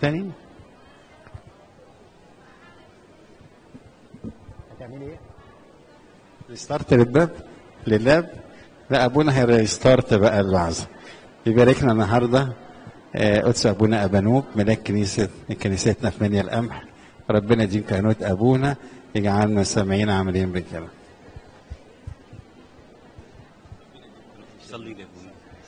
تاني هتعملي ايه ريستارت للباب للاب لا ابونا هيريستارت بقى الوعظه يباركنا النهارده آه، قدس ابونا ابانوب ملاك كنيسه كنيستنا في منيا القمح ربنا يديم كهنوت ابونا يجعلنا سامعين عاملين بالكلام صلي لي يا ابونا.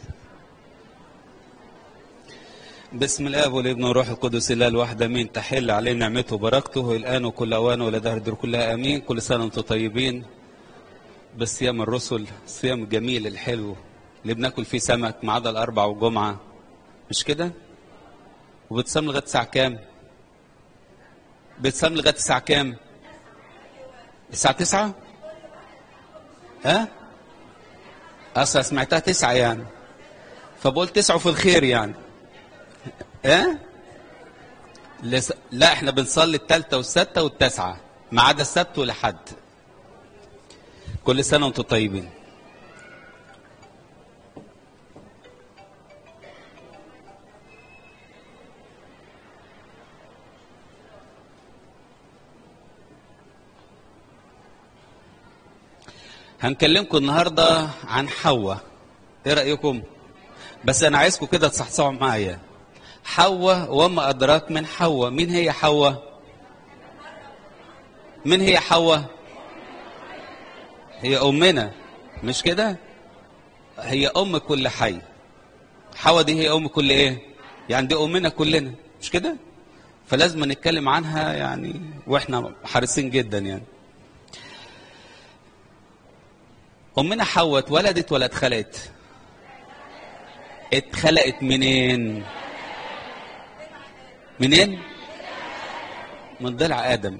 بسم الاب والابن والروح القدس الاله الواحد امين تحل علينا نعمته وبركته الان وكل اوان ولا دهر الدور كلها امين كل سنه وانتم طيبين بالصيام الرسل الصيام الجميل الحلو اللي بناكل فيه سمك ما عدا الاربع والجمعه مش كده وبتصام لغايه الساعه كام بتصام لغايه الساعه كام الساعه 9 ها اصلا سمعتها تسعة يعني فبقول تسعة في الخير يعني اه لس... لا احنا بنصلي التالتة والستة والتاسعة ما عدا السبت والحد كل سنة وانتم طيبين هنكلمكم النهارده عن حواء ايه رايكم بس انا عايزكم كده تصحصحوا معايا حواء وما ادراك من حواء مين هي حواء مين هي حواء هي امنا مش كده هي ام كل حي حواء دي هي ام كل ايه يعني دي امنا كلنا مش كده فلازم نتكلم عنها يعني واحنا حريصين جدا يعني أمنا حواء اتولدت ولا اتخلقت؟ اتخلقت منين؟ منين؟ من ضلع آدم.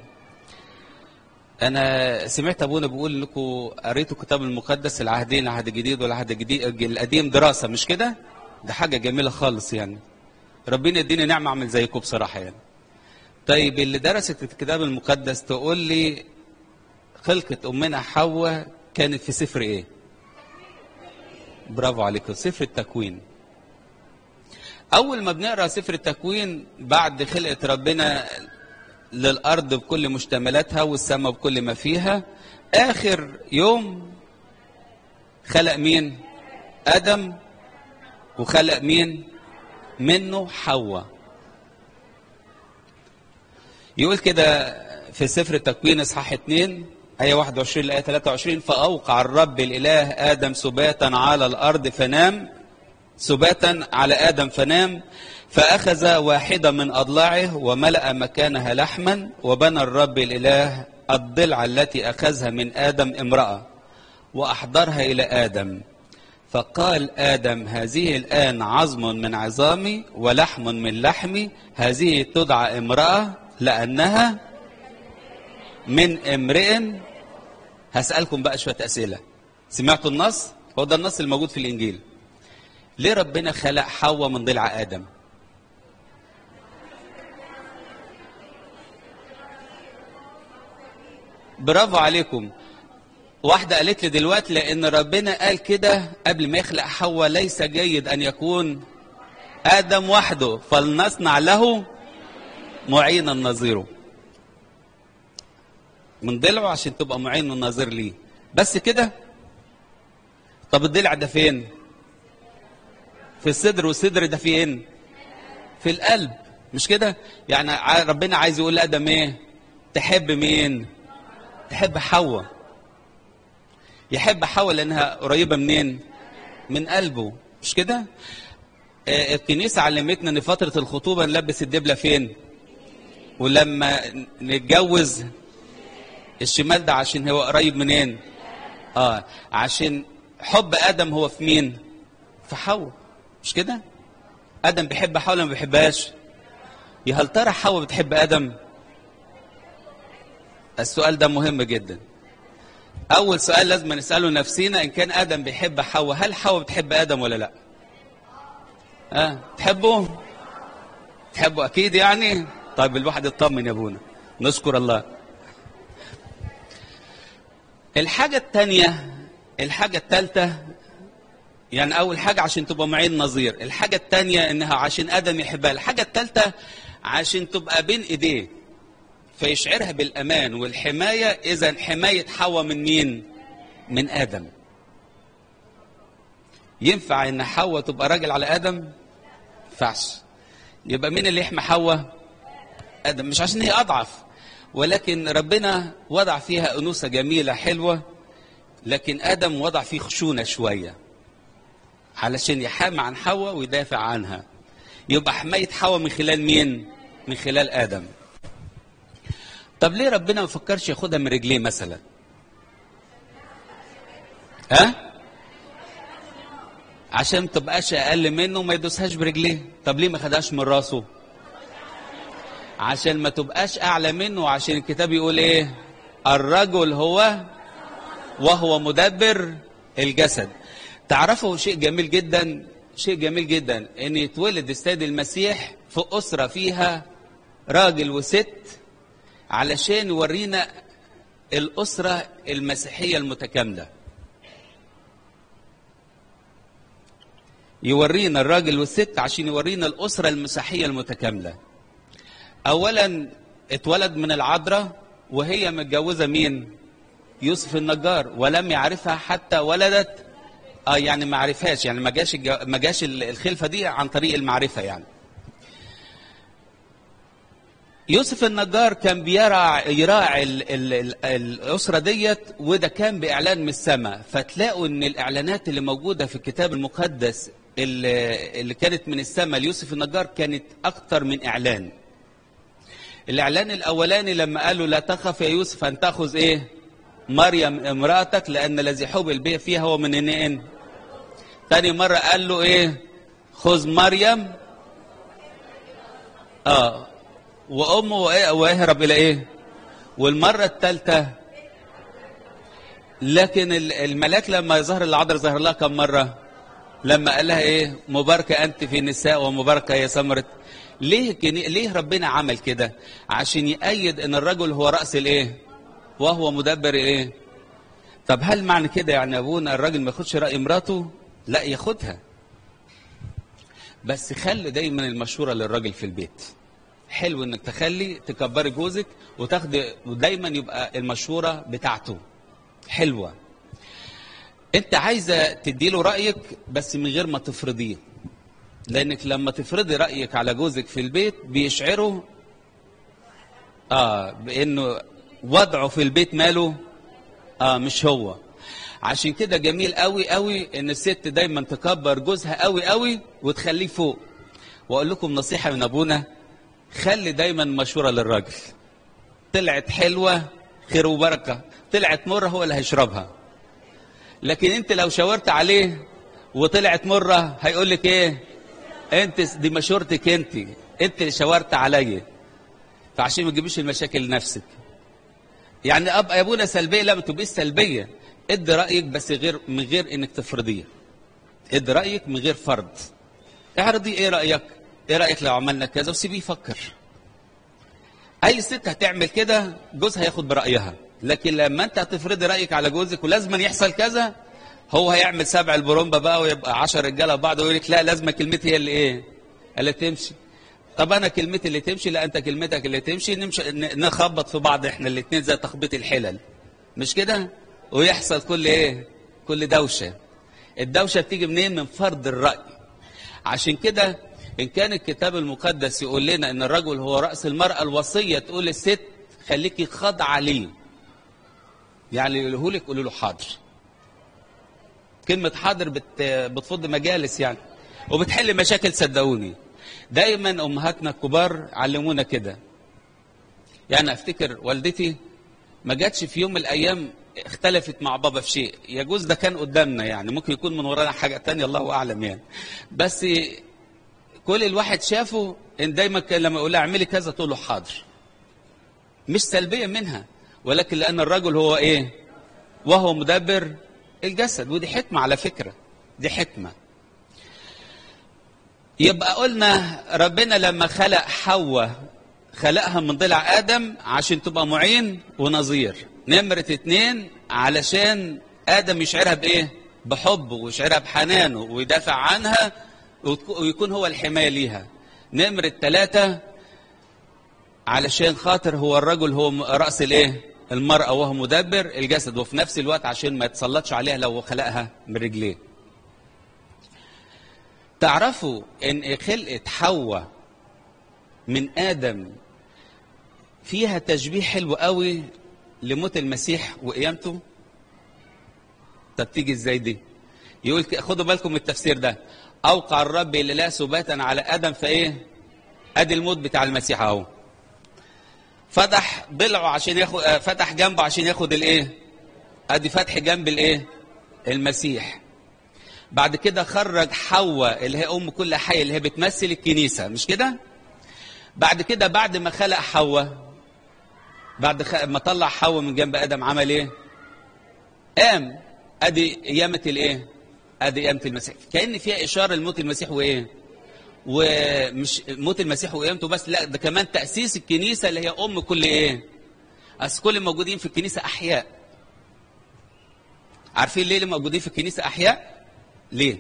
أنا سمعت أبونا بيقول لكم قريتوا الكتاب المقدس العهدين العهد الجديد والعهد الجديد القديم دراسة مش كده؟ ده حاجة جميلة خالص يعني. ربنا يديني نعمة أعمل زيكم بصراحة يعني. طيب اللي درست الكتاب المقدس تقول لي خلقت أمنا حواء كانت في سفر ايه برافو عليكم سفر التكوين اول ما بنقرا سفر التكوين بعد خلقه ربنا للارض بكل مشتملاتها والسماء بكل ما فيها اخر يوم خلق مين ادم وخلق مين منه حواء يقول كده في سفر التكوين اصحاح 2 آية 21 لآية 23 فأوقع الرب الإله آدم سباتا على الأرض فنام سباتا على آدم فنام فأخذ واحدة من أضلاعه وملأ مكانها لحما وبنى الرب الإله الضلع التي أخذها من آدم امرأة وأحضرها إلى آدم فقال آدم هذه الآن عظم من عظامي ولحم من لحمي هذه تدعى امرأة لأنها من امرئ هسألكم بقى شوية أسئلة سمعتوا النص هو ده النص الموجود في الإنجيل ليه ربنا خلق حواء من ضلع آدم برافو عليكم واحدة قالت لي دلوقتي لأن ربنا قال كده قبل ما يخلق حواء ليس جيد أن يكون آدم وحده فلنصنع له معينا نظيره من ضلعه عشان تبقى معين الناظر ليه بس كده طب الضلع ده فين في الصدر والصدر ده فين في القلب مش كده يعني ع- ربنا عايز يقول لادم ايه تحب مين تحب حواء يحب حواء لانها قريبه منين من قلبه مش كده آه، الكنيسه علمتنا ان فتره الخطوبه نلبس الدبله فين ولما نتجوز الشمال ده عشان هو قريب منين اه عشان حب ادم هو في مين في حواء مش كده ادم بيحب حواء ولا ما بيحبهاش يا هل ترى حواء بتحب ادم السؤال ده مهم جدا اول سؤال لازم نساله نفسينا ان كان ادم بيحب حواء هل حواء بتحب ادم ولا لا اه تحبه تحبه اكيد يعني طيب الواحد يطمن يا ابونا نشكر الله الحاجة التانية الحاجة التالتة يعني أول حاجة عشان تبقى معين نظير الحاجة التانية إنها عشان آدم يحبها الحاجة التالتة عشان تبقى بين ايديه فيشعرها بالامان والحمايه اذا حمايه حواء من مين من ادم ينفع ان حواء تبقى راجل على ادم ينفعش يبقى مين اللي يحمي حواء ادم مش عشان هي اضعف ولكن ربنا وضع فيها انوثه جميله حلوه لكن ادم وضع فيه خشونه شويه علشان يحامي عن حواء ويدافع عنها يبقى حمايه حواء من خلال مين من خلال ادم طب ليه ربنا ما فكرش ياخدها من رجليه مثلا ها عشان ما تبقاش اقل منه وما يدوسهاش برجليه طب ليه ما خدهاش من راسه عشان ما تبقاش اعلى منه وعشان الكتاب يقول ايه الرجل هو وهو مدبر الجسد تعرفوا شيء جميل جدا شيء جميل جدا ان يتولد السيد المسيح في اسره فيها راجل وست علشان يورينا الاسره المسيحيه المتكامله يورينا الراجل والست عشان يورينا الاسره المسيحيه المتكامله اولا اتولد من العذراء وهي متجوزه مين يوسف النجار ولم يعرفها حتى ولدت اه يعني ما عرفهاش يعني ما جاش الجو... ما جاش الخلفه دي عن طريق المعرفه يعني يوسف النجار كان بيرعى يراعي ال... ال... ال... الاسره ديت وده كان باعلان من السماء فتلاقوا ان الاعلانات اللي موجوده في الكتاب المقدس اللي, اللي كانت من السماء ليوسف النجار كانت اكتر من اعلان الاعلان الاولاني لما قالوا لا تخف يا يوسف ان تاخذ ايه مريم امراتك لان الذي حبل به فيها هو من ان تاني مرة قال له ايه خذ مريم اه وامه واهرب الى ايه والمرة الثالثة لكن الملاك لما ظهر العذراء ظهر لها كم مرة لما قال لها ايه مباركة انت في النساء ومباركة يا ثمرة ليه ليه ربنا عمل كده عشان يأيد ان الرجل هو رأس الايه وهو مدبر ايه طب هل معنى كده يعني ابونا الراجل ما ياخدش راي مراته لا ياخدها بس خلي دايما المشوره للراجل في البيت حلو انك تخلي تكبري جوزك وتاخدي ودايما يبقى المشوره بتاعته حلوه انت عايزه تديله رايك بس من غير ما تفرضيه لانك لما تفرضي رايك على جوزك في البيت بيشعره اه بانه وضعه في البيت ماله اه مش هو عشان كده جميل قوي قوي ان الست دايما تكبر جوزها قوي قوي وتخليه فوق واقول لكم نصيحه من ابونا خلي دايما مشوره للراجل طلعت حلوه خير وبركه طلعت مره هو اللي هيشربها لكن انت لو شاورت عليه وطلعت مره هيقول لك ايه انت دي مشورتك انت انت اللي شاورت عليا فعشان ما تجيبيش المشاكل لنفسك يعني ابقى يا ابونا سلبيه لا ما تبقيش سلبيه ادي رايك بس غير من غير انك تفرضيه ادي رايك من غير فرض اعرضي ايه رايك ايه رايك لو عملنا كذا وسيبيه يفكر اي ست هتعمل كده جوزها هياخد برايها لكن لما انت هتفرضي رايك على جوزك ولازم يحصل كذا هو هيعمل سبع البرومبا بقى ويبقى عشر رجاله بعض ويقول لك لا لازم كلمتي هي اللي ايه اللي تمشي طب انا كلمتي اللي تمشي لا انت كلمتك اللي تمشي نمشي نخبط في بعض احنا الاثنين زي تخبيط الحلل مش كده ويحصل كل ايه كل دوشه الدوشه بتيجي منين من فرض الراي عشان كده ان كان الكتاب المقدس يقول لنا ان الرجل هو راس المراه الوصيه تقول للست خليكي خاضعه ليه يعني يقوله لك قولوا له حاضر كلمه حاضر بت بتفض مجالس يعني وبتحل مشاكل صدقوني دايما امهاتنا الكبار علمونا كده يعني افتكر والدتي ما جاتش في يوم من الايام اختلفت مع بابا في شيء يجوز ده كان قدامنا يعني ممكن يكون من ورانا حاجه تانية الله اعلم يعني بس كل الواحد شافه ان دايما كان لما يقول لها اعملي كذا تقول له حاضر مش سلبيه منها ولكن لان الرجل هو ايه وهو مدبر الجسد ودي حكمه على فكره دي حكمه يبقى قلنا ربنا لما خلق حواء خلقها من ضلع آدم عشان تبقى معين ونظير نمرة اتنين علشان آدم يشعرها بإيه بحبه ويشعرها بحنانه ويدافع عنها ويكون هو الحماية ليها نمرة ثلاثة علشان خاطر هو الرجل هو م- رأس الايه المرأة وهو مدبر الجسد وفي نفس الوقت عشان ما يتسلطش عليها لو خلقها من رجليه تعرفوا ان خلقة حواء من آدم فيها تشبيه حلو قوي لموت المسيح وقيامته طب تيجي ازاي دي يقول ك- خدوا بالكم من التفسير ده اوقع الرب اللي لا سباتا على ادم فايه ادي الموت بتاع المسيح اهو فتح ضلعه عشان ياخد آه، فتح جنبه عشان ياخد الايه ادي فتح جنب الايه المسيح بعد كده خرج حواء اللي هي ام كل حي اللي هي بتمثل الكنيسه مش كده بعد كده بعد ما خلق حواء بعد خ... ما طلع حواء من جنب ادم عمل ايه قام ادي قيامه الايه ادي قيامه المسيح كان فيها اشاره لموت المسيح وايه ومش موت المسيح وقيامته بس لا ده كمان تاسيس الكنيسه اللي هي ام كل ايه اصل كل الموجودين في الكنيسه احياء عارفين ليه اللي موجودين في الكنيسه احياء ليه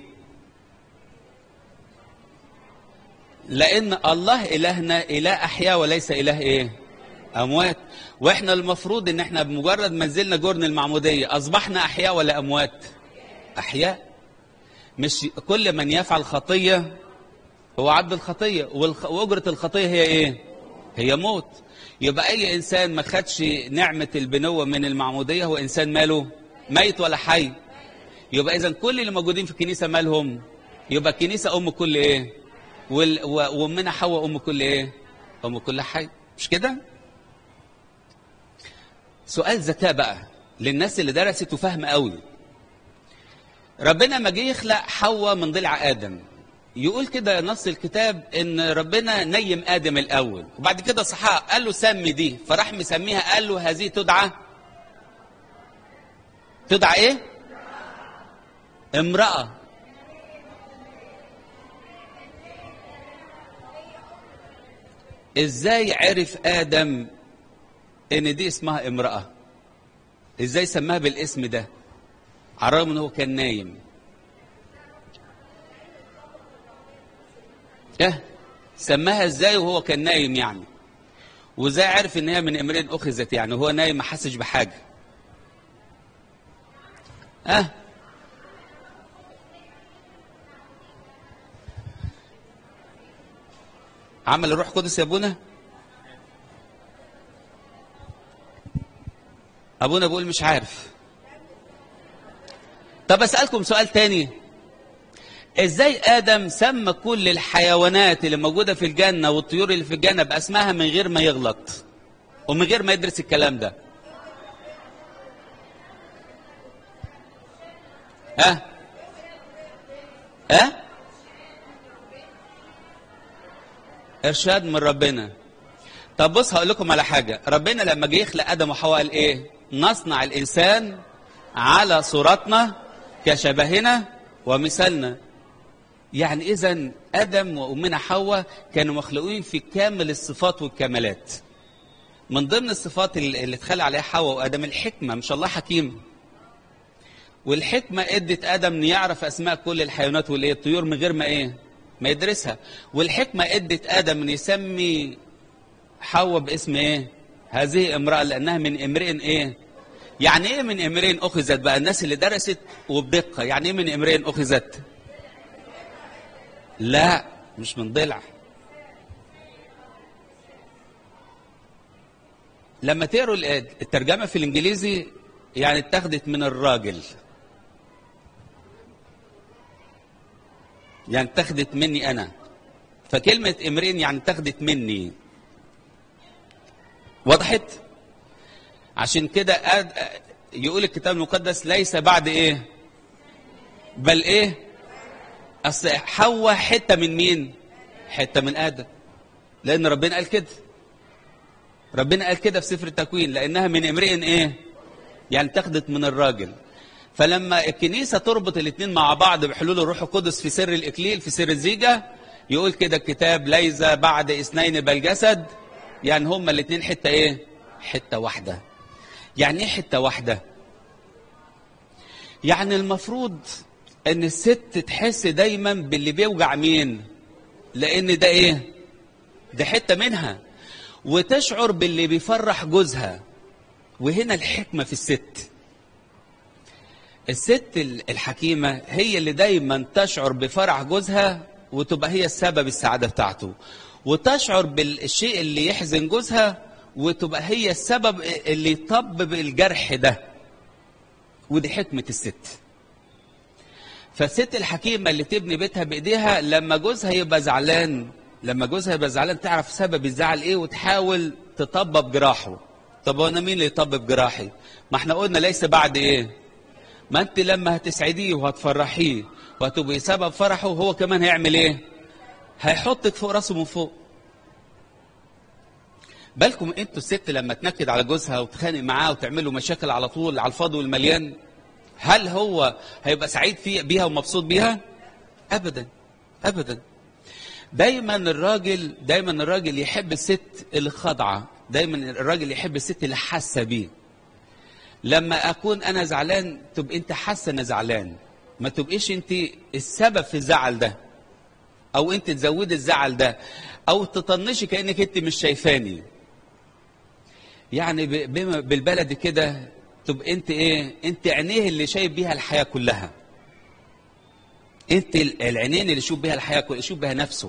لان الله الهنا اله احياء وليس اله ايه اموات واحنا المفروض ان احنا بمجرد ما نزلنا جرن المعموديه اصبحنا احياء ولا اموات احياء مش كل من يفعل خطيه هو عبد الخطيه والخ- واجره الخطيه هي ايه هي موت يبقى اي انسان ما خدش نعمه البنوه من المعموديه هو انسان ماله ميت ولا حي يبقى اذا كل اللي موجودين في الكنيسه مالهم يبقى الكنيسه ام كل ايه وال- و- وامنا حواء ام كل ايه ام كل حي مش كده سؤال ذكاء بقى للناس اللي درست وفاهمه قوي ربنا ما جه يخلق حواء من ضلع ادم يقول كده نص الكتاب ان ربنا نيم ادم الاول وبعد كده صحاه قال له سمي دي فراح مسميها قال له هذه تدعى تدعى ايه امراه ازاي عرف ادم ان دي اسمها امراه ازاي سماها بالاسم ده على الرغم ان هو كان نايم اه سماها ازاي وهو كان نايم يعني وازاي عرف ان هي من امرئ اخذت يعني وهو نايم ما حسش بحاجه اه عمل الروح القدس يا ابونا ابونا بيقول مش عارف طب اسالكم سؤال تاني ازاي ادم سمى كل الحيوانات اللي موجوده في الجنه والطيور اللي في الجنه باسمها من غير ما يغلط ومن غير ما يدرس الكلام ده ها ها ارشاد من ربنا طب بص هقول لكم على حاجه ربنا لما جه يخلق ادم وحواء قال ايه نصنع الانسان على صورتنا كشبهنا ومثالنا يعني اذا ادم وامنا حواء كانوا مخلوقين في كامل الصفات والكمالات من ضمن الصفات اللي اللي اتخلق عليها حواء وادم الحكمه مش الله حكيم والحكمه ادت ادم ان يعرف اسماء كل الحيوانات والايه الطيور من غير ما ايه ما يدرسها والحكمه ادت ادم ان يسمي حواء باسم ايه هذه امراه لانها من امرئ ايه يعني ايه من امرئ اخذت بقى الناس اللي درست وبدقه يعني ايه من امرئ اخذت لا مش من ضلع لما تقروا الترجمه في الانجليزي يعني اتخذت من الراجل يعني اتخذت مني انا فكلمه امرئ يعني اتخذت مني وضحت عشان كده أد... يقول الكتاب المقدس ليس بعد ايه بل ايه اصل حواء حته من مين حته من ادم لان ربنا قال كده ربنا قال كده في سفر التكوين لانها من امرئ ايه يعني اتخذت من الراجل فلما الكنيسه تربط الاثنين مع بعض بحلول الروح القدس في سر الاكليل في سر الزيجه يقول كده الكتاب ليس بعد اثنين بل جسد يعني هما الاثنين حته ايه حته واحده يعني ايه حته واحده يعني المفروض ان الست تحس دايما باللي بيوجع مين لان ده ايه ده حته منها وتشعر باللي بيفرح جوزها وهنا الحكمة في الست الست الحكيمة هي اللي دايما تشعر بفرح جوزها وتبقى هي السبب السعادة بتاعته وتشعر بالشيء اللي يحزن جوزها وتبقى هي السبب اللي يطبب الجرح ده ودي حكمة الست فالست الحكيمة اللي تبني بيتها بإيديها لما جوزها يبقى زعلان لما جوزها يبقى زعلان تعرف سبب الزعل ايه وتحاول تطبب جراحه طب وانا مين اللي يطبب جراحي ما احنا قلنا ليس بعد ايه ما انت لما هتسعديه وهتفرحيه وهتبقي سبب فرحه هو كمان هيعمل ايه هيحطك فوق راسه من فوق بالكم انتوا الست لما تنكد على جوزها وتخانق معاه وتعملوا مشاكل على طول على الفاضي والمليان هل هو هيبقى سعيد فيه بيها ومبسوط بيها ابدا ابدا دايما الراجل دايما الراجل يحب الست اللي خاضعه دايما الراجل يحب الست اللي حاسه بيه لما اكون انا زعلان تبقى انت حاسه انا زعلان ما تبقيش انت السبب في الزعل ده او انت تزودي الزعل ده او تطنشي كانك انت مش شايفاني يعني بما بالبلد كده تبقى انت ايه انت عينيه اللي شايف بيها الحياه كلها انت العينين اللي يشوف بها الحياه كلها يشوف بها نفسه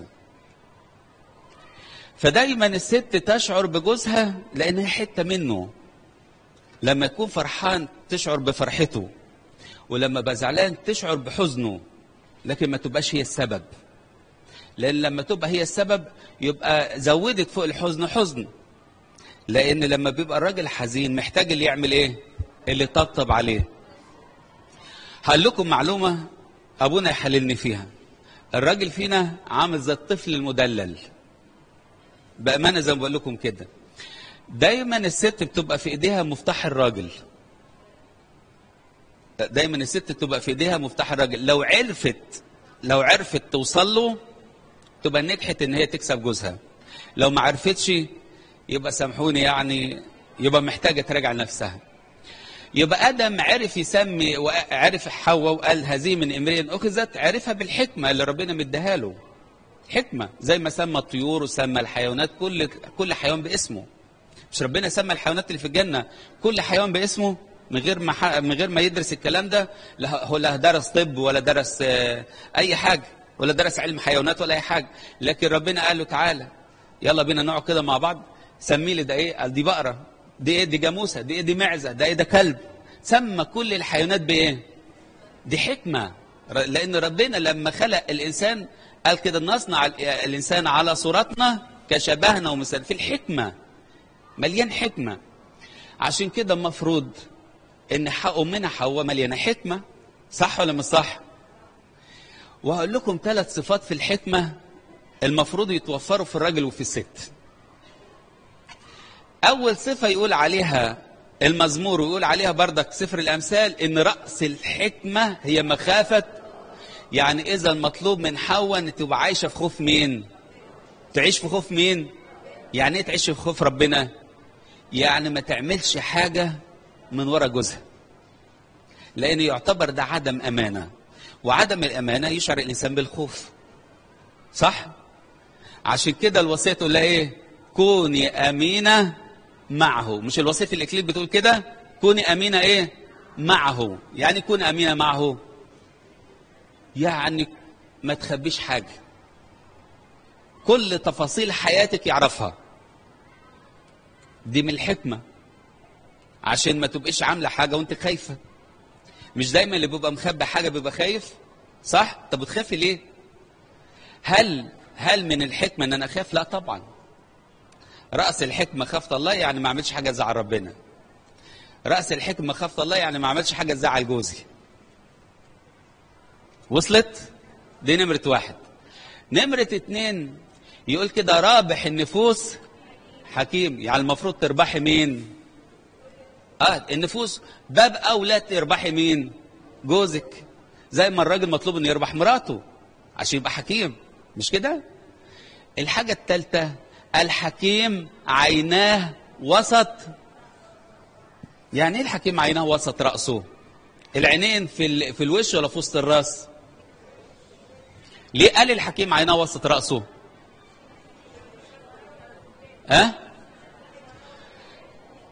فدايما الست تشعر بجوزها لانها حته منه لما يكون فرحان تشعر بفرحته ولما يبقى زعلان تشعر بحزنه لكن ما تبقاش هي السبب لان لما تبقى هي السبب يبقى زودت فوق الحزن حزن لان لما بيبقى الراجل حزين محتاج اللي يعمل ايه اللي يطبطب عليه هقول لكم معلومه ابونا يحللني فيها الراجل فينا عامل زي الطفل المدلل بامانه زي ما بقول لكم كده دايما الست بتبقى في ايديها مفتاح الراجل دايما الست بتبقى في ايديها مفتاح الراجل لو عرفت لو عرفت توصل له تبقى نجحت ان هي تكسب جوزها لو ما عرفتش يبقى سامحوني يعني يبقى محتاجه تراجع نفسها يبقى ادم عرف يسمي وعرف حواء وقال هذه من امرئ اخذت عرفها بالحكمه اللي ربنا مديها له حكمه زي ما سمى الطيور وسمى الحيوانات كل كل حيوان باسمه مش ربنا سمى الحيوانات اللي في الجنه كل حيوان باسمه من غير ما ح... من غير ما يدرس الكلام ده لا هو لا درس طب ولا درس اي حاجه ولا درس علم حيوانات ولا اي حاجه لكن ربنا قال له تعالى يلا بينا نقعد كده مع بعض سمي لي ده ايه قال دي بقره دي ايه دي جاموسه دي ايه دي معزه ده ايه ده كلب سمى كل الحيوانات بايه دي حكمه لان ربنا لما خلق الانسان قال كده نصنع الانسان على صورتنا كشبهنا ومثال في الحكمه مليان حكمه عشان كده المفروض ان امنا حواء مليانه حكمه صح ولا مش صح وهقول لكم ثلاث صفات في الحكمه المفروض يتوفروا في الراجل وفي الست اول صفه يقول عليها المزمور ويقول عليها بردك سفر الامثال ان راس الحكمه هي مخافه يعني اذا المطلوب من حواء ان تبقى عايشه في خوف مين تعيش في خوف مين يعني ايه تعيش في خوف ربنا يعني ما تعملش حاجه من ورا جوزها لأن يعتبر ده عدم أمانة وعدم الأمانة يشعر الإنسان بالخوف صح؟ عشان كده الوصية تقول لها إيه؟ كوني أمينة معه مش الوصية في الإكليل بتقول كده؟ كوني أمينة إيه؟ معه يعني كوني أمينة معه يعني ما تخبيش حاجة كل تفاصيل حياتك يعرفها دي من الحكمه عشان ما تبقيش عامله حاجه وانت خايفه مش دايما اللي بيبقى مخبي حاجه بيبقى خايف صح طب بتخافي ليه هل هل من الحكمه ان انا اخاف لا طبعا راس الحكمه خافه الله يعني ما اعملش حاجه تزعل ربنا راس الحكمه خافه الله يعني ما اعملش حاجه تزعل جوزي وصلت دي نمره واحد نمره اتنين يقول كده رابح النفوس حكيم يعني المفروض تربحي مين اه النفوس باب اولى تربحي مين جوزك زي ما الراجل مطلوب انه يربح مراته عشان يبقى حكيم مش كده الحاجه الثالثه الحكيم عيناه وسط يعني ايه الحكيم عيناه وسط راسه العينين في ال... في الوش ولا في وسط الراس ليه قال الحكيم عيناه وسط راسه ها أه؟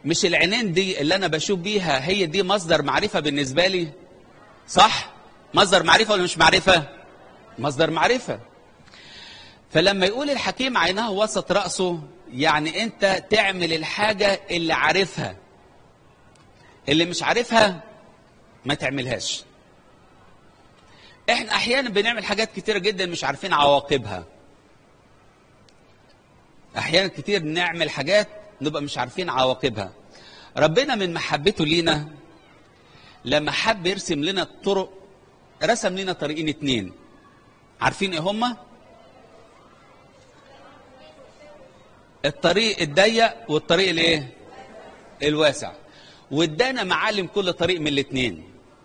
مش العينين دي اللي انا بشوف بيها هي دي مصدر معرفه بالنسبه لي صح مصدر معرفه ولا مش معرفه مصدر معرفه فلما يقول الحكيم عيناه وسط راسه يعني انت تعمل الحاجه اللي عارفها اللي مش عارفها ما تعملهاش احنا احيانا بنعمل حاجات كتيره جدا مش عارفين عواقبها احيانا كتير نعمل حاجات نبقى مش عارفين عواقبها ربنا من محبته لينا لما حب يرسم لنا الطرق رسم لنا طريقين اتنين عارفين ايه هما الطريق الضيق والطريق الايه الواسع وادانا معالم كل طريق من الاتنين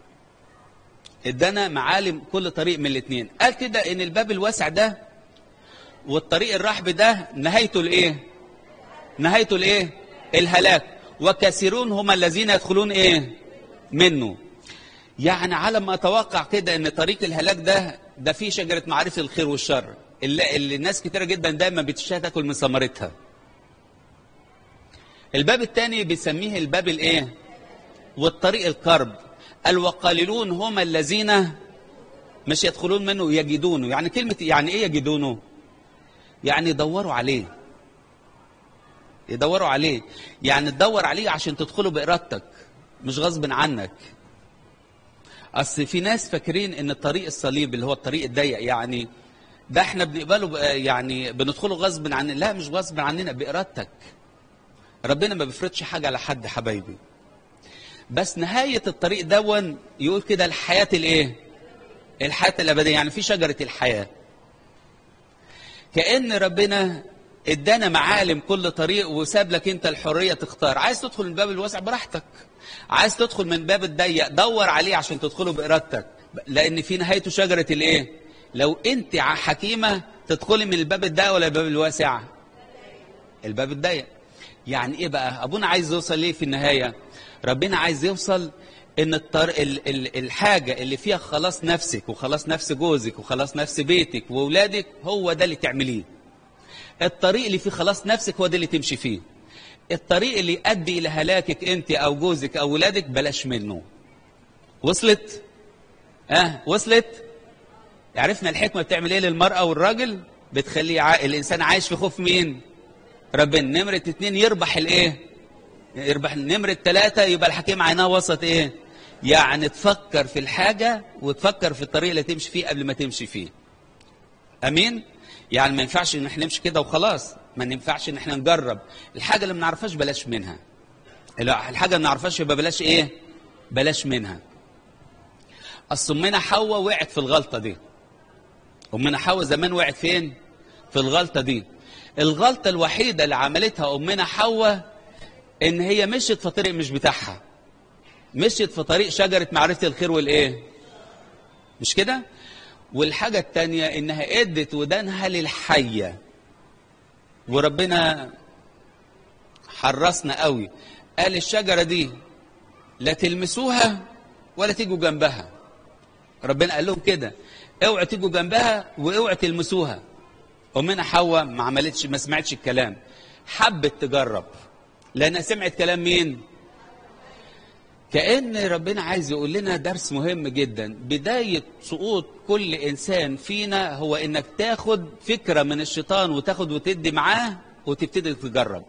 ادانا معالم كل طريق من الاتنين قال كده ان الباب الواسع ده والطريق الرحب ده نهايته الايه نهايته الايه الهلاك وكثيرون هم الذين يدخلون ايه منه يعني على ما اتوقع كده ان طريق الهلاك ده ده فيه شجره معرفه الخير والشر اللي, اللي الناس كتيره جدا دايما بتشتهي تاكل من ثمرتها الباب الثاني بيسميه الباب الايه والطريق القرب قال وقليلون هم الذين مش يدخلون منه يجدونه يعني كلمه يعني ايه يجدونه يعني يدوروا عليه يدوروا عليه يعني تدور عليه عشان تدخله بإرادتك مش غصب عنك أصل في ناس فاكرين إن الطريق الصليب اللي هو الطريق الضيق يعني ده احنا بنقبله بقى- يعني بندخله غصب عننا لا مش غصب عننا بإرادتك ربنا ما بيفرضش حاجة على حد حبايبي بس نهاية الطريق دون يقول كده الحياة الايه الحياة الأبدية يعني في شجرة الحياة كأن ربنا ادانا معالم كل طريق وساب لك انت الحريه تختار عايز تدخل من باب الواسع براحتك عايز تدخل من باب الضيق دور عليه عشان تدخله بارادتك لان في نهايته شجره الايه لو انت ع- حكيمه تدخلي من الباب الضيق ولا الباب الواسع الباب الضيق يعني ايه بقى ابونا عايز يوصل ليه في النهايه ربنا عايز يوصل ان الطر... ال... ال... الحاجه اللي فيها خلاص نفسك وخلاص نفس جوزك وخلاص نفس بيتك واولادك هو ده اللي تعمليه الطريق اللي فيه خلاص نفسك هو ده اللي تمشي فيه الطريق اللي يؤدي الى هلاكك انت او جوزك او ولادك بلاش منه وصلت اه وصلت عرفنا الحكمه بتعمل ايه للمراه والراجل بتخليه ع... الانسان عايش في خوف مين ربنا نمره اتنين يربح الايه يربح نمره ثلاثه يبقى الحكيم عيناه وسط ايه يعني تفكر في الحاجه وتفكر في الطريق اللي تمشي فيه قبل ما تمشي فيه امين يعني ما ينفعش ان احنا نمشي كده وخلاص ما ينفعش ان احنا نجرب الحاجه اللي ما نعرفهاش بلاش منها الحاجه اللي ما نعرفهاش يبقى بلاش ايه بلاش منها اصل امنا حواء وقعت في الغلطه دي امنا حواء زمان وقعت فين في الغلطه دي الغلطه الوحيده اللي عملتها امنا حواء ان هي مشيت في طريق مش بتاعها مشيت في طريق شجره معرفه الخير والايه مش كده والحاجة التانية إنها إدت ودانها للحية وربنا حرصنا قوي قال الشجرة دي لا تلمسوها ولا تيجوا جنبها ربنا قال لهم كده اوعوا تيجوا جنبها واوعوا تلمسوها أمنا حواء ما عملتش ما سمعتش الكلام حبت تجرب لأنها سمعت كلام مين؟ كأن ربنا عايز يقول لنا درس مهم جدا بداية سقوط كل إنسان فينا هو إنك تاخد فكرة من الشيطان وتاخد وتدي معاه وتبتدي تجرب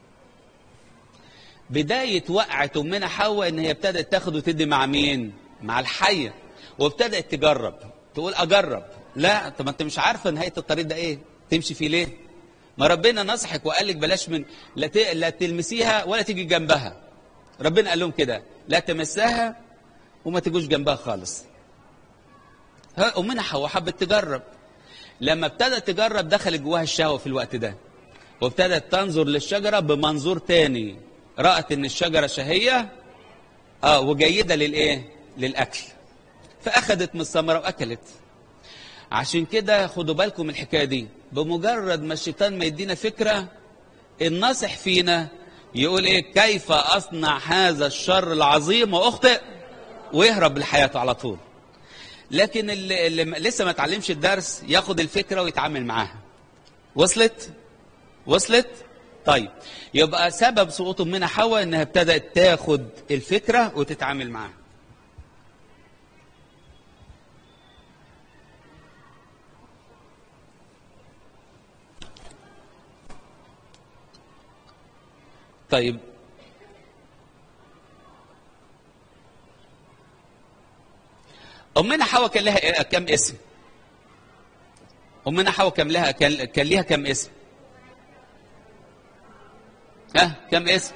بداية وقعة أمنا حواء إن هي ابتدت تاخد وتدي مع مين؟ مع الحية وابتدت تجرب تقول أجرب لا طب ما أنت مش عارفة نهاية الطريق ده إيه؟ تمشي فيه ليه؟ ما ربنا نصحك وقال لك بلاش من لا, ت... لا تلمسيها ولا تيجي جنبها ربنا قال لهم كده لا تمسها وما تجوش جنبها خالص ها امنا حواء حبت تجرب لما ابتدت تجرب دخل جواها الشهوه في الوقت ده وابتدت تنظر للشجره بمنظور تاني رأت ان الشجره شهيه اه وجيده للايه للاكل فاخذت من الثمره واكلت عشان كده خدوا بالكم من الحكايه دي بمجرد ما الشيطان ما يدينا فكره الناصح فينا يقول ايه كيف اصنع هذا الشر العظيم واخطئ ويهرب لحياته على طول لكن اللي, اللي لسه ما اتعلمش الدرس ياخد الفكره ويتعامل معاها وصلت وصلت طيب يبقى سبب سقوط امنا حواء انها ابتدت تاخد الفكره وتتعامل معاها طيب امنا حواء كان لها إيه- كم اسم امنا حواء كان لها كان كان ليها كم اسم ها كم اسم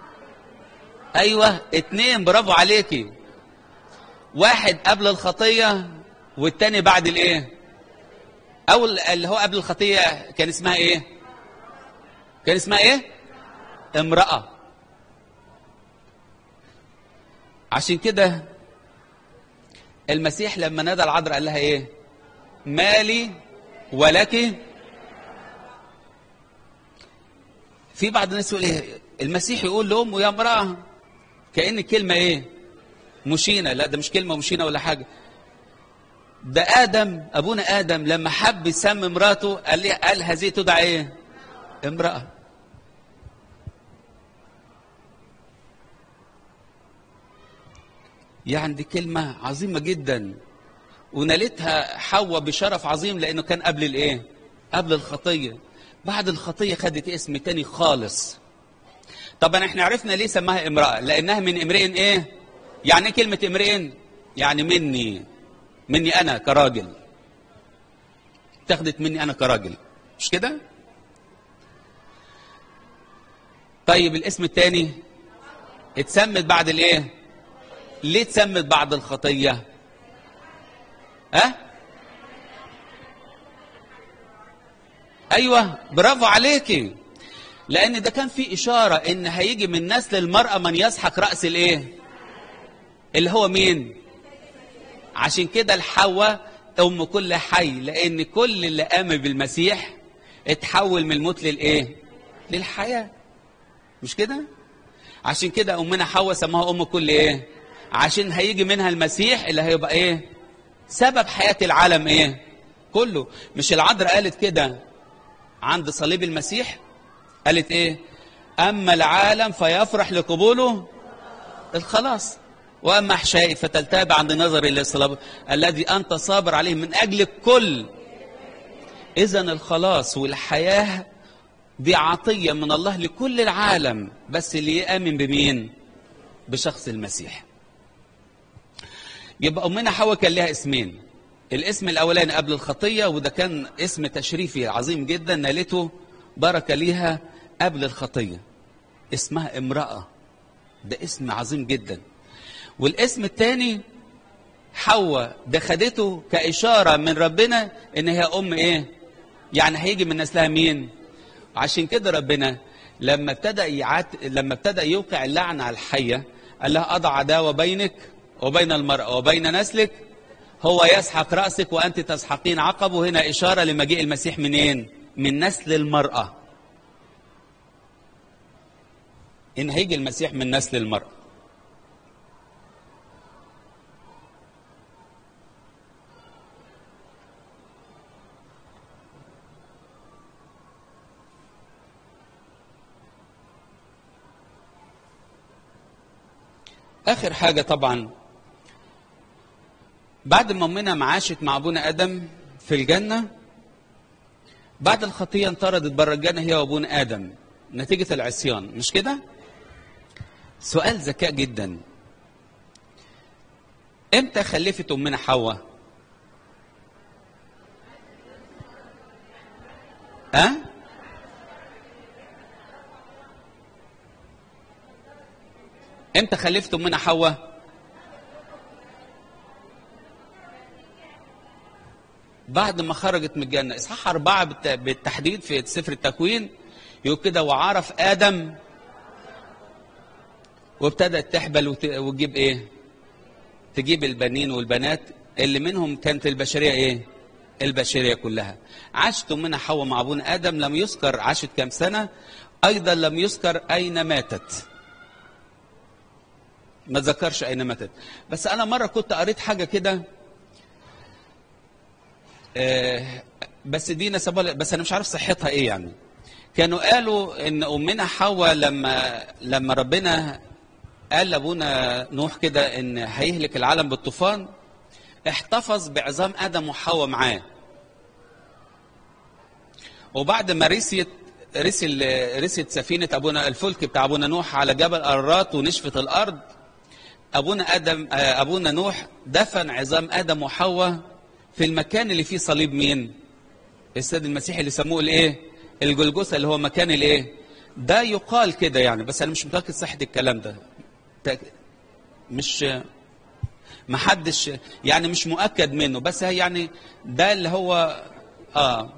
ايوه اتنين برافو عليكي واحد قبل الخطيه والتاني بعد الايه اول اللي هو قبل الخطيه كان اسمها ايه كان اسمها ايه امراه عشان كده المسيح لما نادى العذراء قال لها ايه مالي ولك في بعض الناس يقول ايه المسيح يقول لامه يا امراه كان الكلمه ايه مشينه لا ده مش كلمه مشينه ولا حاجه ده ادم ابونا ادم لما حب يسمي مراته قال لي قال هذه تدعى ايه امراه يعني دي كلمه عظيمه جدا ونالتها حواء بشرف عظيم لانه كان قبل الايه قبل الخطيه بعد الخطيه خدت اسم تاني خالص طبعا احنا عرفنا ليه سماها امراه لانها من امرئ ايه يعني ايه كلمه امرئ يعني مني مني انا كراجل اتخذت مني انا كراجل مش كده طيب الاسم الثاني اتسمت بعد الايه ليه اتسمت بعد الخطيه ها ايوه برافو عليكي لان ده كان في اشاره ان هيجي من نسل المراه من يسحق راس الايه اللي هو مين عشان كده الحواء ام كل حي لان كل اللي قام بالمسيح اتحول من الموت للايه للحياه مش كده عشان كده امنا حواء سماها ام كل ايه عشان هيجي منها المسيح اللي هيبقى ايه سبب حياه العالم ايه كله مش العذراء قالت كده عند صليب المسيح قالت ايه اما العالم فيفرح لقبوله الخلاص واما احشائي فتلتاب عند نظر الى الصلاه الذي انت صابر عليه من اجل الكل اذا الخلاص والحياه دي عطيه من الله لكل العالم بس اللي يامن بمين بشخص المسيح يبقى امنا حواء كان لها اسمين الاسم الاولاني قبل الخطيه وده كان اسم تشريفي عظيم جدا نالته بركه ليها قبل الخطيه اسمها امراه ده اسم عظيم جدا والاسم الثاني حواء ده خدته كاشاره من ربنا ان هي ام ايه يعني هيجي من نسلها مين عشان كده ربنا لما ابتدى يعت... لما ابتدى يوقع اللعنه على الحيه قال لها اضع عداوه بينك وبين المراه وبين نسلك هو يسحق راسك وانت تسحقين عقبه هنا اشاره لمجيء المسيح منين من نسل المراه ان هيجي المسيح من نسل المراه اخر حاجه طبعا بعد ما امنا معاشت مع ابونا ادم في الجنه بعد الخطيه انطردت بره الجنه هي وابونا ادم نتيجه العصيان مش كده سؤال ذكاء جدا امتى خلفت امنا حواء ها أه؟ امتى خلفت امنا حواء بعد ما خرجت من الجنه اصحاح اربعه بالتحديد في سفر التكوين يقول كده وعرف ادم وابتدت تحبل وتجيب ايه تجيب البنين والبنات اللي منهم كانت البشريه ايه البشريه كلها عاشت امنا حواء مع ابونا ادم لم يذكر عاشت كام سنه ايضا لم يذكر اين ماتت ما ذكرش اين ماتت بس انا مره كنت قريت حاجه كده آه بس دي نسبها بس انا مش عارف صحتها ايه يعني كانوا قالوا ان امنا حواء لما لما ربنا قال لابونا نوح كده ان هيهلك العالم بالطوفان احتفظ بعظام ادم وحواء معاه وبعد ما رسيت رسل رسيت سفينه ابونا الفلك بتاع ابونا نوح على جبل ارات ونشفت الارض ابونا ادم ابونا نوح دفن عظام ادم وحواء في المكان اللي فيه صليب مين السيد المسيح اللي سموه الايه الجلجثه اللي هو مكان الايه ده يقال كده يعني بس انا مش متاكد صحه الكلام ده مش ما حدش يعني مش مؤكد منه بس هي يعني ده اللي هو اه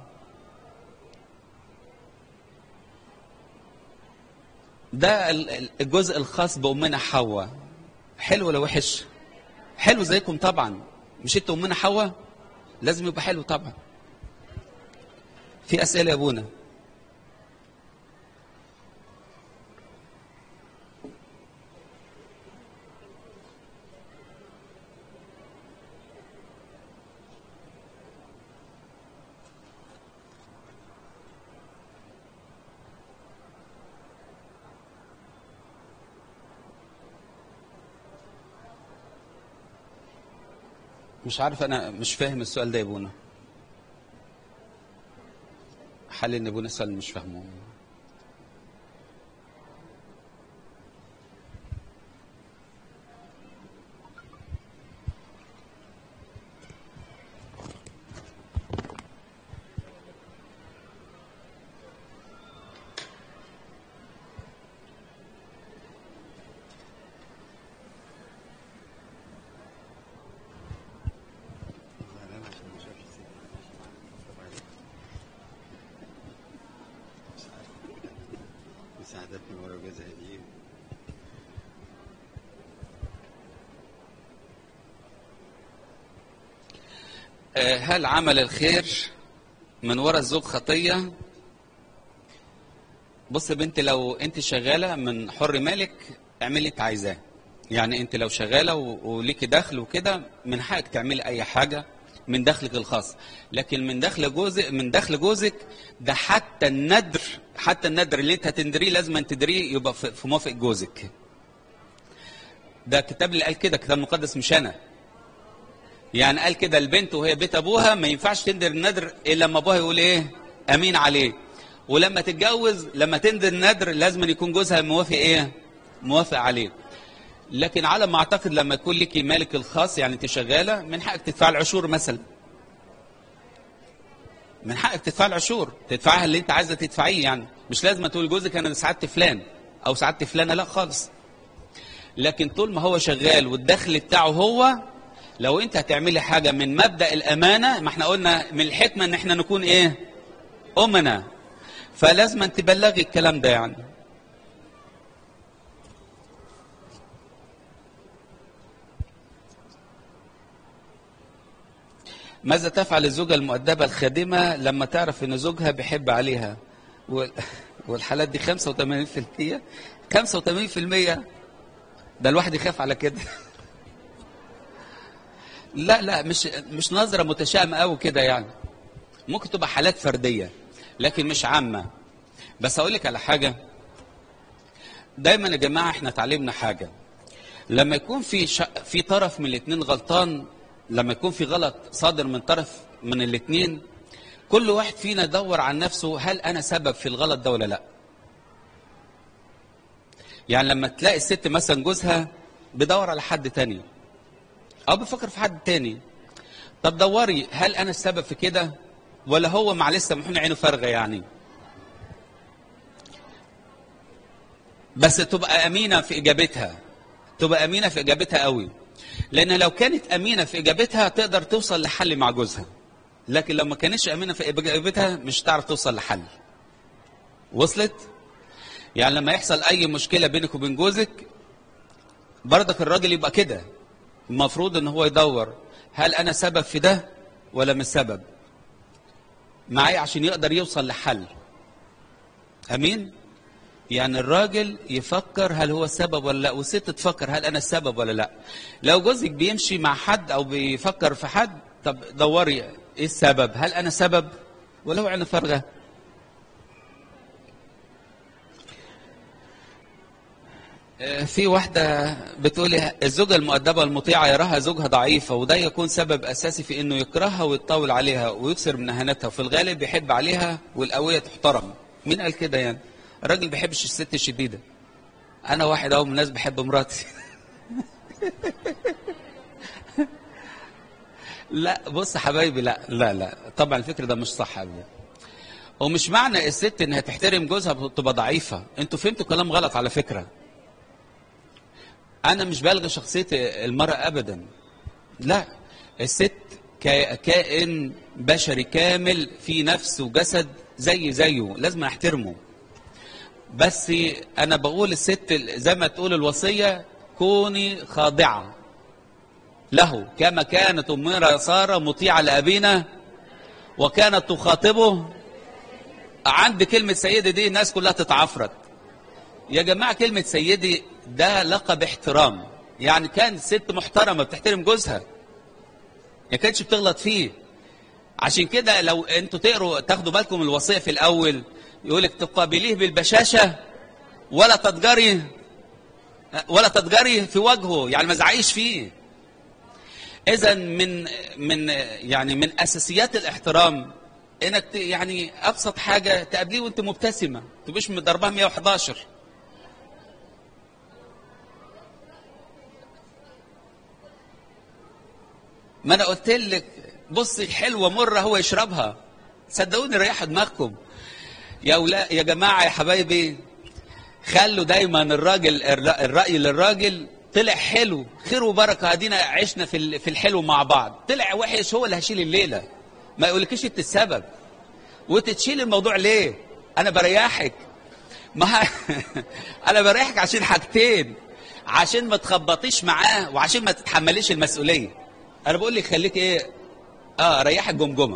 ده الجزء الخاص بأمنا حواء حلو ولا وحش حلو زيكم طبعا مش انت أمنا حواء لازم يبقى حلو طبعا في أسئلة يا أبونا مش عارف انا مش فاهم السؤال ده يا ابونا حل ان ابونا السؤال مش فاهمه مساعدتني ورا جزء دي هل عمل الخير من وراء الزوج خطية بص يا بنتي لو انت شغالة من حر مالك اعملي اللي انت عايزاه يعني انت لو شغالة وليكي دخل وكده من حقك تعملي اي حاجة من دخلك الخاص لكن من دخل جوزك من دخل جوزك ده حتى الندر حتى الندر اللي انت هتندريه لازم أن تدريه يبقى في موافق جوزك ده الكتاب اللي قال كده كتاب مقدس مش انا يعني قال كده البنت وهي بيت ابوها ما ينفعش تندر الندر الا لما ابوها يقول ايه امين عليه ولما تتجوز لما تندر الندر لازم يكون جوزها موافق ايه موافق عليه لكن على ما اعتقد لما يكون لك مالك الخاص يعني انت شغاله من حقك تدفع العشور مثلا من حقك تدفع العشور تدفعها اللي انت عايزه تدفعيه يعني مش لازم تقول جوزك انا سعدت فلان او سعدت فلانه لا خالص لكن طول ما هو شغال والدخل بتاعه هو لو انت هتعملي حاجه من مبدا الامانه ما احنا قلنا من الحكمه ان احنا نكون ايه امنا فلازم أن تبلغي الكلام ده يعني ماذا تفعل الزوجة المؤدبة الخادمة لما تعرف ان زوجها بيحب عليها وال- والحالات دي 85% 85% ده الواحد يخاف على كده لا لا مش مش نظرة متشائمة قوي كده يعني ممكن تبقى حالات فردية لكن مش عامة بس اقول لك على حاجة دايما يا جماعة احنا اتعلمنا حاجة لما يكون في ش... في طرف من الاثنين غلطان لما يكون في غلط صادر من طرف من الاثنين كل واحد فينا يدور عن نفسه هل انا سبب في الغلط ده ولا لا يعني لما تلاقي الست مثلا جوزها بيدور على حد تاني او بيفكر في حد تاني طب دوري هل انا السبب في كده ولا هو مع لسه محن عينه فارغه يعني بس تبقى امينه في اجابتها تبقى امينه في اجابتها قوي لان لو كانت امينه في اجابتها تقدر توصل لحل مع جوزها لكن لو ما كانتش امينه في اجابتها مش هتعرف توصل لحل وصلت يعني لما يحصل اي مشكله بينك وبين جوزك برضك الراجل يبقى كده المفروض ان هو يدور هل انا سبب في ده ولا مش سبب معايا عشان يقدر يوصل لحل امين يعني الراجل يفكر هل هو السبب ولا لا والست تفكر هل انا السبب ولا لا لو جوزك بيمشي مع حد او بيفكر في حد طب دوري ايه السبب هل انا سبب ولا هو عينه فارغه في واحدة بتقول الزوجة المؤدبة المطيعة يراها زوجها ضعيفة وده يكون سبب أساسي في إنه يكرهها ويطول عليها ويكسر من إهانتها وفي الغالب بيحب عليها والقوية تحترم مين قال كده يعني الراجل بيحبش الست الشديدة أنا واحد أهو من الناس بحب مراتي لا بص حبايبي لا لا لا طبعا الفكر ده مش صح أبدا ومش معنى الست انها تحترم جوزها تبقى ضعيفة انتوا فهمتوا كلام غلط على فكرة انا مش بلغي شخصية المرأة ابدا لا الست كائن بشري كامل في نفس وجسد زي زيه لازم احترمه بس انا بقول الست زي ما تقول الوصية كوني خاضعة له كما كانت امنا سارة مطيعة لابينا وكانت تخاطبه عند كلمة سيدي دي الناس كلها تتعفرت يا جماعة كلمة سيدي ده لقب احترام يعني كانت ست محترمة بتحترم جوزها ما كانتش بتغلط فيه عشان كده لو انتوا تقروا تاخدوا بالكم من الوصية في الأول يقولك تقابليه بالبشاشة ولا تتجري ولا تتجري في وجهه يعني ما زعقيش فيه إذا من من يعني من أساسيات الاحترام انك يعني ابسط حاجه تقابليه وانت مبتسمه تبقيش مضربها 111 ما انا قلت لك بصي حلوه مره هو يشربها صدقوني ريحوا دماغكم يا ولا يا جماعه يا حبايبي خلوا دايما الراجل الراي للراجل طلع حلو خير وبركه ادينا عشنا في في الحلو مع بعض طلع وحش هو اللي هشيل الليله ما يقولكيش انت السبب وتتشيل الموضوع ليه انا بريحك ما انا بريحك عشان حاجتين عشان ما تخبطيش معاه وعشان ما تتحمليش المسؤوليه انا بقول لك خليك ايه اه ريحك جمجمه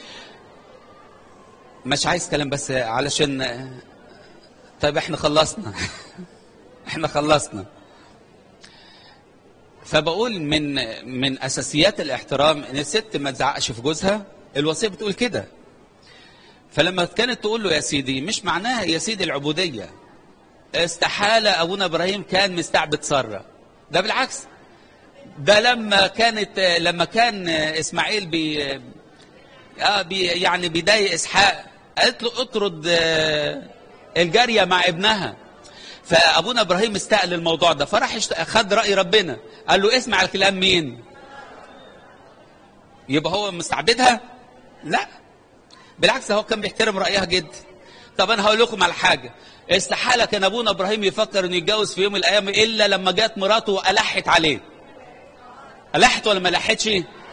مش عايز كلام بس علشان طيب احنا خلصنا احنا خلصنا فبقول من من اساسيات الاحترام ان الست ما تزعقش في جوزها الوصيه بتقول كده فلما كانت تقول له يا سيدي مش معناها يا سيدي العبوديه استحاله ابونا ابراهيم كان مستعبد ساره ده بالعكس ده لما كانت لما كان اسماعيل بي اه بي يعني بيضايق اسحاق قالت له اطرد الجاريه مع ابنها فابونا ابراهيم استقل الموضوع ده فراح خد راي ربنا قال له اسمع الكلام مين يبقى هو مستعبدها لا بالعكس هو كان بيحترم رايها جدا طب انا هقول لكم على حاجه استحاله كان ابونا ابراهيم يفكر انه يتجوز في يوم من الايام الا لما جت مراته والحت عليه الحت ولا ما لحتش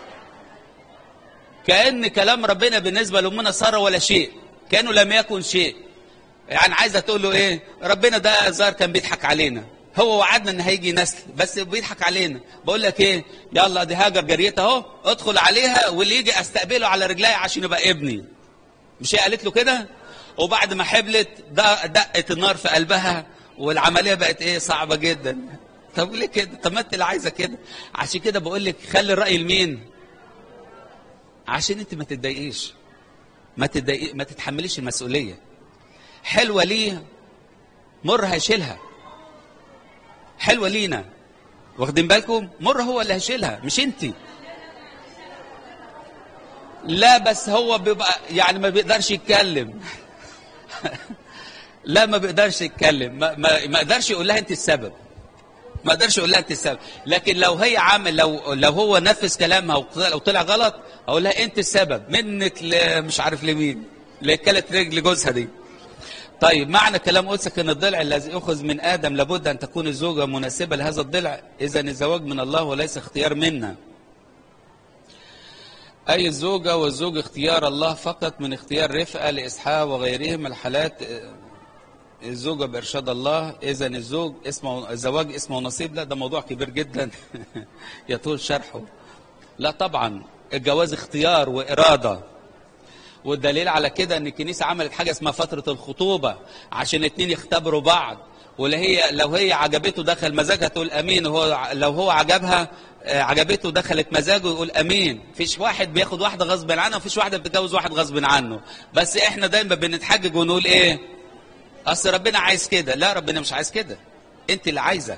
كان كلام ربنا بالنسبه لامنا ساره ولا شيء كانه لم يكن شيء يعني عايزه تقول له ايه ربنا ده زار كان بيضحك علينا هو وعدنا ان هيجي نسل بس بيضحك علينا بقول لك ايه يلا دي هاجر جريتها اهو ادخل عليها واللي يجي استقبله على رجلي عشان يبقى ابني مش هي قالت له كده وبعد ما حبلت دقت النار في قلبها والعمليه بقت ايه صعبه جدا طب ليه كده طب ما انت اللي عايزه كده عشان كده بقول لك خلي الراي لمين عشان انت ما تتضايقيش ما تتضايقي ما تتحمليش المسؤوليه حلوه ليه مر هيشيلها حلوه لينا واخدين بالكم مر هو اللي هيشيلها مش انت لا بس هو بيبقى يعني ما بيقدرش يتكلم لا ما بيقدرش يتكلم ما, ما, ما قدرش يقول لها انت السبب ما قدرش يقول لها انت السبب لكن لو هي عامل لو لو هو نفذ كلامها وطلع, وطلع غلط اقول لها انت السبب منك مش عارف لمين اللي كلت رجل جوزها دي طيب معنى كلام قدسك ان الضلع الذي اخذ من ادم لابد ان تكون الزوجه مناسبه لهذا الضلع اذا الزواج من الله وليس اختيار منا اي الزوجه والزوج اختيار الله فقط من اختيار رفقه لاسحاق وغيرها من الحالات الزوجه بارشاد الله اذا الزوج اسمه الزواج اسمه نصيب لا ده موضوع كبير جدا يطول شرحه لا طبعا الجواز اختيار واراده والدليل على كده ان الكنيسه عملت حاجه اسمها فتره الخطوبه عشان الاثنين يختبروا بعض ولا هي لو هي عجبته دخل مزاجها تقول امين وهو لو هو عجبها عجبته دخلت مزاجه يقول امين فيش واحد بياخد واحده غصب عنها وفيش واحده بتتجوز واحد غصب عنه بس احنا دايما بنتحجج ونقول ايه اصل ربنا عايز كده لا ربنا مش عايز كده انت اللي عايزه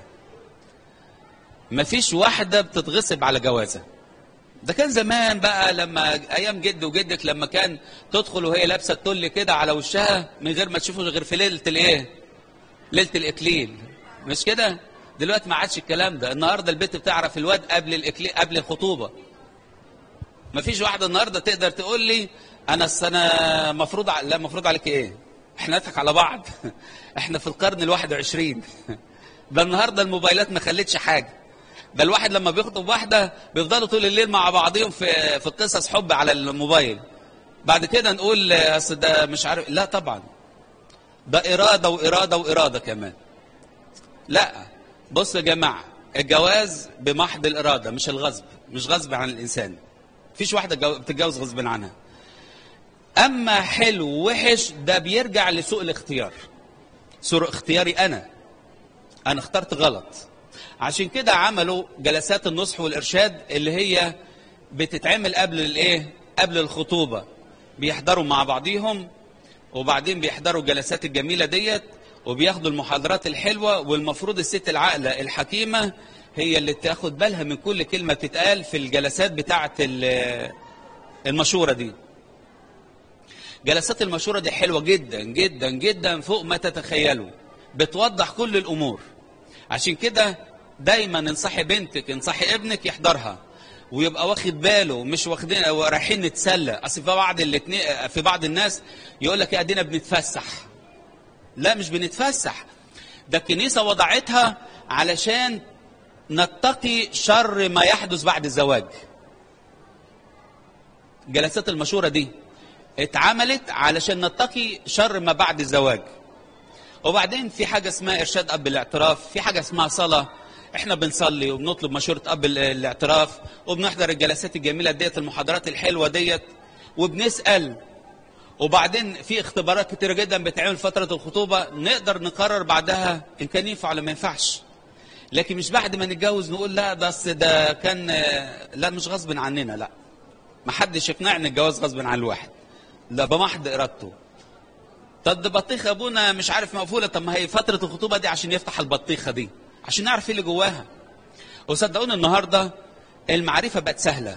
مفيش واحده بتتغصب على جوازها ده كان زمان بقى لما ايام جد وجدك لما كان تدخل وهي لابسه التل كده على وشها من غير ما تشوفه غير في ليله الايه ليله الاكليل مش كده دلوقتي ما عادش الكلام ده النهارده البنت بتعرف الواد قبل الاكليل قبل الخطوبه ما فيش واحده النهارده تقدر تقول لي انا السنه مفروض ع... لا مفروض عليك ايه احنا نضحك على بعض احنا في القرن الواحد وعشرين ده النهارده الموبايلات ما خلتش حاجه ده الواحد لما بيخطب واحده بيفضلوا طول الليل مع بعضهم في في قصص حب على الموبايل بعد كده نقول اصل ده مش عارف لا طبعا ده اراده واراده واراده كمان لا بصوا يا جماعه الجواز بمحض الاراده مش الغصب مش غصب عن الانسان مفيش واحده جو- بتتجوز غصب عنها اما حلو ووحش ده بيرجع لسوء الاختيار سوء اختياري انا انا اخترت غلط عشان كده عملوا جلسات النصح والارشاد اللي هي بتتعمل قبل الايه قبل الخطوبه بيحضروا مع بعضيهم وبعدين بيحضروا الجلسات الجميله ديت وبياخدوا المحاضرات الحلوه والمفروض الست العاقله الحكيمه هي اللي تاخد بالها من كل كلمه بتتقال في الجلسات بتاعه ال- المشوره دي جلسات المشورة دي حلوة جدا جدا جدا فوق ما تتخيلوا بتوضح كل الأمور عشان كده دايما انصحي بنتك انصحي ابنك يحضرها ويبقى واخد باله مش واخدين رايحين نتسلى اصل في بعض الاتنين في بعض الناس يقول لك يا ادينا بنتفسح لا مش بنتفسح ده الكنيسه وضعتها علشان نتقي شر ما يحدث بعد الزواج جلسات المشورة دي اتعملت علشان نتقي شر ما بعد الزواج وبعدين في حاجة اسمها إرشاد أب الاعتراف في حاجة اسمها صلاة احنا بنصلي وبنطلب مشورة أب ال- الاعتراف وبنحضر الجلسات الجميلة ديت المحاضرات الحلوة ديت وبنسأل وبعدين في اختبارات كتيرة جدا بتعمل فترة الخطوبة نقدر نقرر بعدها إن كان ينفع ولا ما ينفعش لكن مش بعد ما نتجوز نقول لا بس ده كان لا مش غصب عننا لا ما حدش يقنعني الجواز غصب عن الواحد لا بمحض ارادته طب ده بطيخه ابونا مش عارف مقفوله طب ما هي فتره الخطوبه دي عشان يفتح البطيخه دي عشان نعرف ايه اللي جواها وصدقوني النهارده المعرفه بقت سهله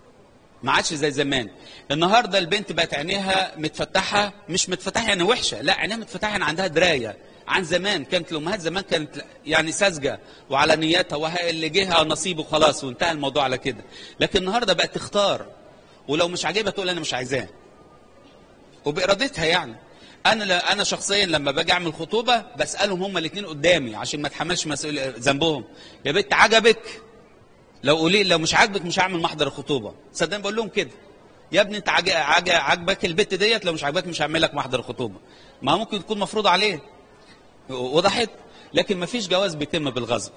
ما عادش زي زمان النهارده البنت بقت عينيها متفتحه مش متفتحه يعني وحشه لا عينيها متفتحه يعني عندها درايه عن زمان كانت الامهات زمان كانت يعني ساذجه وعلى نيتها وهي اللي جه نصيبه خلاص وانتهى الموضوع على كده لكن النهارده بقت تختار ولو مش عاجبها تقول انا مش عايزاه وبارادتها يعني انا لا انا شخصيا لما باجي اعمل خطوبه بسالهم هما الاثنين قدامي عشان ما اتحملش مسؤول ذنبهم يا بنت عجبك لو قولي لو مش عاجبك مش هعمل محضر الخطوبه صدقني بقول لهم كده يا ابني انت عاج- عاج- عاجبك البت ديت لو مش عاجبك مش هعمل لك محضر الخطوبه ما ممكن تكون مفروض عليه وضحت لكن ما فيش جواز بيتم بالغصب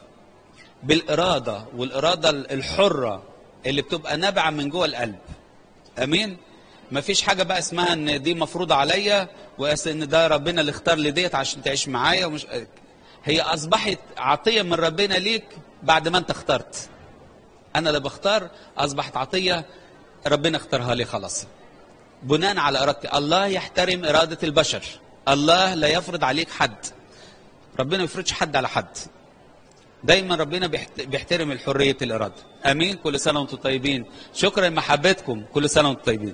بالاراده والاراده الحره اللي بتبقى نابعه من جوه القلب امين ما فيش حاجه بقى اسمها ان دي مفروضه عليا وان ده ربنا اللي اختار لي ديت عشان تعيش معايا ومش هي اصبحت عطيه من ربنا ليك بعد ما انت اخترت انا اللي بختار اصبحت عطيه ربنا اختارها لي خلاص بناء على ارادتي الله يحترم اراده البشر الله لا يفرض عليك حد ربنا ما يفرضش حد على حد دايما ربنا بيحت- بيحترم الحريه الاراده امين كل سنه وانتم طيبين شكرا لمحبتكم كل سنه وانتم طيبين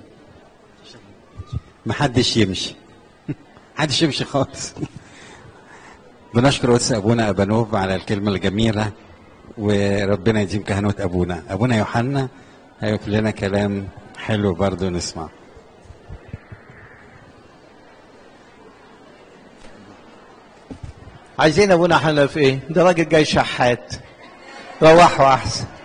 محدش يمشي محدش يمشي خالص بنشكر قدس ابونا ابانوب على الكلمه الجميله وربنا يديم كهنوت ابونا ابونا يوحنا هيقول لنا كلام حلو برضو نسمع عايزين ابونا حنا في ايه ده راجل جاي شحات روحوا احسن